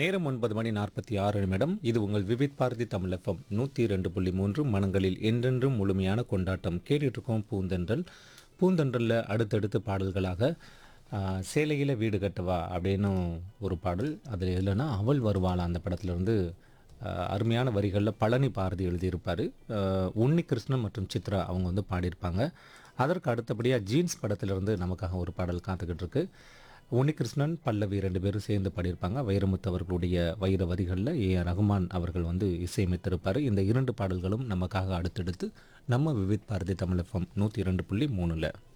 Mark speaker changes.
Speaker 1: நேரம் ஒன்பது மணி நாற்பத்தி ஆறு நிமிடம் இது உங்கள் விவித் பாரதி தமிழ் எஃப்எம் நூற்றி ரெண்டு புள்ளி மூன்று மனங்களில் என்றென்றும் முழுமையான கொண்டாட்டம் கேட்டுட்டு இருக்கோம் பூந்தென்றல் பூந்தென்றலில் அடுத்தடுத்து பாடல்களாக ஆ, சேலையில வீடு கட்டவா அப்படின்னும் ஒரு பாடல் அதில் இல்லைன்னா அவள் வருவாளா அந்த படத்துலேருந்து அருமையான வரிகளில் பழனி பாரதி எழுதியிருப்பார் உன்னி கிருஷ்ணன் மற்றும் சித்ரா அவங்க வந்து பாடியிருப்பாங்க அதற்கு அடுத்தபடியாக ஜீன்ஸ் படத்திலிருந்து நமக்காக ஒரு பாடல் காத்துக்கிட்டு இருக்கு உன்னிகிருஷ்ணன் பல்லவி ரெண்டு பேரும் சேர்ந்து பாடியிருப்பாங்க வைரமுத்து அவர்களுடைய வைர வரிகளில் ஏ ஆர் ரகுமான் அவர்கள் வந்து இசையமைத்திருப்பார் இந்த இரண்டு பாடல்களும் நமக்காக அடுத்தடுத்து நம்ம விவித் பாரதி தமிழ் எஃப்எம் நூற்றி இரண்டு புள்ளி மூணில்